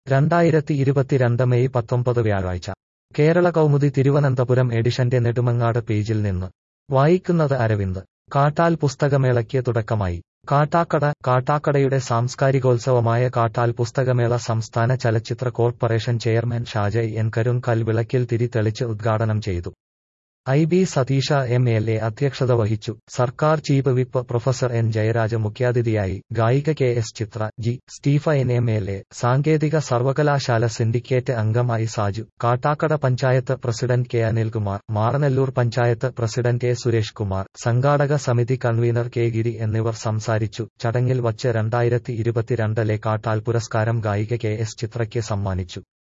രണ്ടായിരത്തി ഇരുപത്തിരണ്ട് മെയ് പത്തൊമ്പത് വ്യാഴാഴ്ച കേരള കൗമുദി തിരുവനന്തപുരം എഡിഷന്റെ നെടുമങ്ങാട് പേജിൽ നിന്ന് വായിക്കുന്നത് അരവിന്ദ് കാട്ടാൽ പുസ്തകമേളയ്ക്ക് തുടക്കമായി കാട്ടാക്കട കാട്ടാക്കടയുടെ സാംസ്കാരികോത്സവമായ കാട്ടാൽ പുസ്തകമേള സംസ്ഥാന ചലച്ചിത്ര corporation chairman Shajay N Karun കൽവിളക്കിൽ തിരി തെളിച്ച് ഉദ്ഘാടനം ചെയ്തു I B Satheesh M L A അധ്യക്ഷത വഹിച്ചു സർക്കാർ chief whip professor N Jayaraj മുഖ്യാതിഥിയായി ഗായിക K S Chithra G Stephen M L A സാങ്കേതിക സർവകലാശാല സിൻഡിക്കേറ്റ് അംഗമായി Saju Kattakada panchayat president K Anilkumar Maranalloor panchayat president A Suresh Kumar സംഘാടക സമിതി കൺവീനർ കെ ഗിരി എന്നിവർ സംസാരിച്ചു ചടങ്ങിൽ വച്ച് രണ്ടായിരത്തി ഇരുപത്തിരണ്ടിലെ കാട്ടാൽ പുരസ്കാരം ഗായിക കെ എസ് ചിത്രയ്ക്ക് സമ്മാനിച്ചു